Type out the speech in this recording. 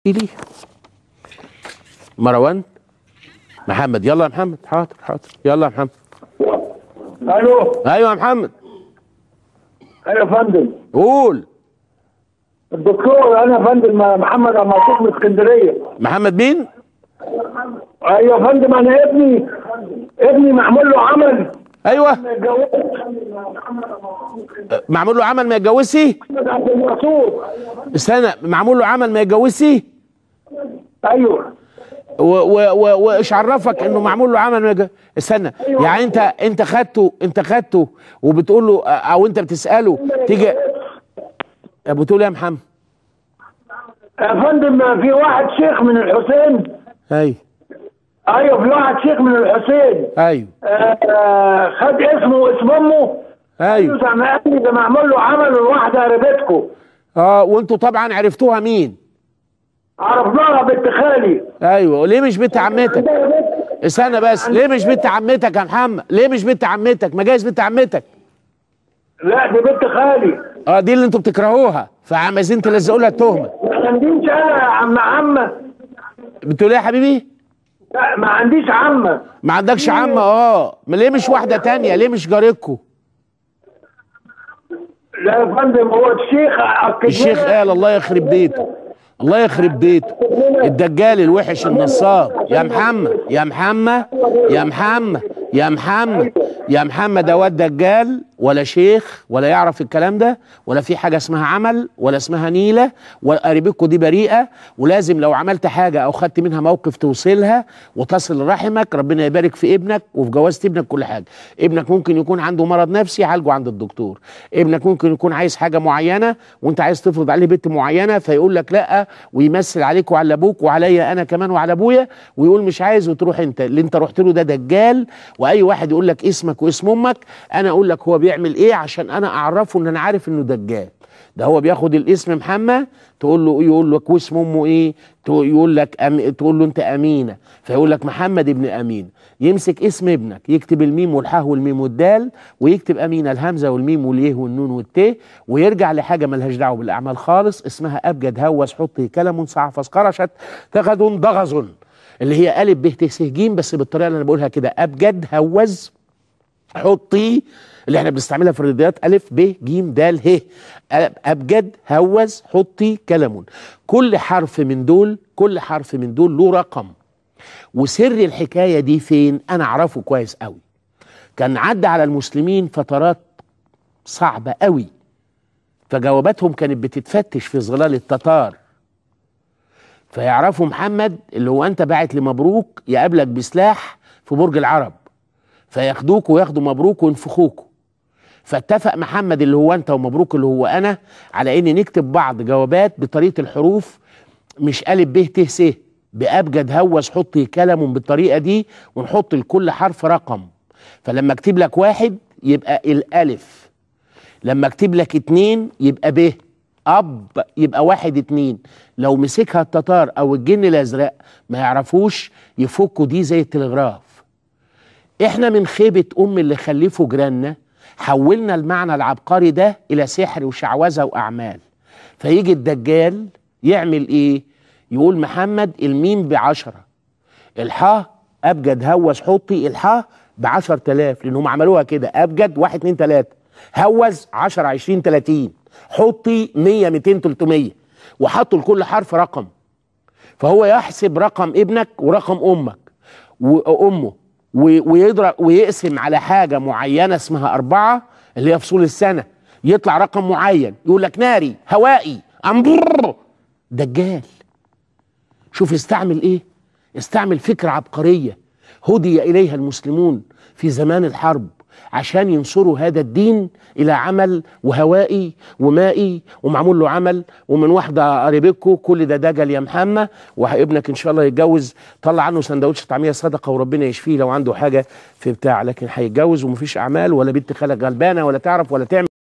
لي مروان محمد يلا يا محمد حاضر حاضر يلا يا محمد الو ايوه يا محمد انا يا فندم قول الدكتور انا يا فندم محمد عمارتوك من اسكندريه محمد مين ايوه يا فندم انا ابني ابني معمول له عمل ايوه ما يتجوزش معمول له عمل ما يتجوزش محمد عبد المنصور استنى معمول له عمل ما يتجوزش ايوه و- و- و- وايش عرفك انه معمول له عمل ما يتجوزش استنى يعني انت انت خدته انت خدته وبتقول له او انت بتساله تيجي بتقول إيه يا محمد يا فندم في واحد شيخ من الحسين ايوه ايوه في واحد شيخ من الحسين ايوه آه، آه، خد اسمه واسم امه ايوه ده ما قال لي ده معمول له عمل لواحده قريبتكم اه وانتوا طبعا عرفتوها مين عرفناها بنت خالي ايوه ليه مش بنت عمتك استنى بس ليه مش بنت عمتك يا محمد ليه مش بنت عمتك ما جايز بنت عمتك لا دي بنت خالي اه دي اللي انتوا بتكرهوها فعايزين تلزقوا لها التهمه ما عنديش انا يا عم عمه بتقول ايه يا حبيبي لا ما عنديش عمه ما عندكش عمه اه ما ليه مش واحده تانية ليه مش جارتكوا لا يا فندم هو الشيخ أكد الشيخ لنا- قال الله يخرب بيته الله يخرب بيته الدجال الوحش النصاب يا محمد يا محمد يا محمد يا محمد يا محمد ده واد دجال ولا شيخ ولا يعرف الكلام ده ولا في حاجه اسمها عمل ولا اسمها نيله وقريبتكم دي بريئه ولازم لو عملت حاجه او خدت منها موقف توصلها وتصل رحمك ربنا يبارك في ابنك وفي جوازة ابنك كل حاجه ابنك ممكن يكون عنده مرض نفسي عالجه عند الدكتور ابنك ممكن يكون عايز حاجه معينه وانت عايز تفرض عليه بنت معينه فيقول لك لا ويمثل عليك وعلى ابوك وعليا انا كمان وعلى ابويا ويقول مش عايز وتروح انت اللي انت رحت له ده دجال واي واحد يقول لك اسمك واسم امك انا اقول لك هو بيعمل ايه عشان انا اعرفه ان انا عارف انه دجال ده هو بياخد الاسم محمد تقول له يقول لك واسم امه ايه تقول- يقول لك أم... تقول له انت امينه فيقول لك محمد ابن امين يمسك اسم ابنك يكتب الميم والحاء والميم والدال ويكتب امينه الهمزه والميم واليه والنون والت ويرجع لحاجه ملهاش دعوه بالاعمال خالص اسمها ابجد هوس حط كلم صعفص قرشت تغد ضغز اللي هي الف ب ت س ج بس بالطريقه اللي انا بقولها كده ابجد هوز حطي اللي احنا بنستعملها في الرياضيات الف ب ج د ه أ- ابجد هوز حطي كلم كل حرف من دول كل حرف من دول له رقم وسر الحكايه دي فين انا اعرفه كويس قوي كان عدى على المسلمين فترات صعبه قوي فجواباتهم كانت بتتفتش في ظلال التتار فيعرفوا محمد اللي هو انت باعت لمبروك يقابلك بسلاح في برج العرب فياخدوك وياخدوا مبروك وينفخوك فاتفق محمد اللي هو انت ومبروك اللي هو انا على ان نكتب بعض جوابات بطريقه الحروف مش الف ب ت س بابجد هوس حطي كلم بالطريقه دي ونحط لكل حرف رقم فلما اكتب لك واحد يبقى الالف لما اكتب لك اتنين يبقى ب اب يبقى واحد اتنين لو مسكها التتار او الجن الازرق ما يعرفوش يفكوا دي زي التلغراف احنا من خيبة ام اللي خلفوا جيراننا حولنا المعنى العبقري ده الى سحر وشعوذة واعمال فيجي الدجال يعمل ايه يقول محمد الميم بعشرة الحاء ابجد هوس حطي الحاء بعشر تلاف لانهم عملوها كده ابجد واحد اتنين تلاتة هوس عشر عشرين تلاتين حطي مية ميتين تلتمية وحطوا لكل حرف رقم فهو يحسب رقم ابنك ورقم امك وامه و- ويضرب ويقسم على حاجه معينه اسمها اربعه اللي هي فصول السنه يطلع رقم معين يقول لك ناري هوائي امبر دجال شوف استعمل ايه استعمل فكره عبقريه هدي اليها المسلمون في زمان الحرب عشان ينصروا هذا الدين الى عمل وهوائي ومائي ومعمول له عمل ومن واحده قريبتكم كل ده دجل يا محمد وابنك ان شاء الله يتجوز طلع عنه سندوتش طعميه صدقه وربنا يشفيه لو عنده حاجه في بتاع لكن هيتجوز ومفيش اعمال ولا بنت خالك غلبانه ولا تعرف ولا تعمل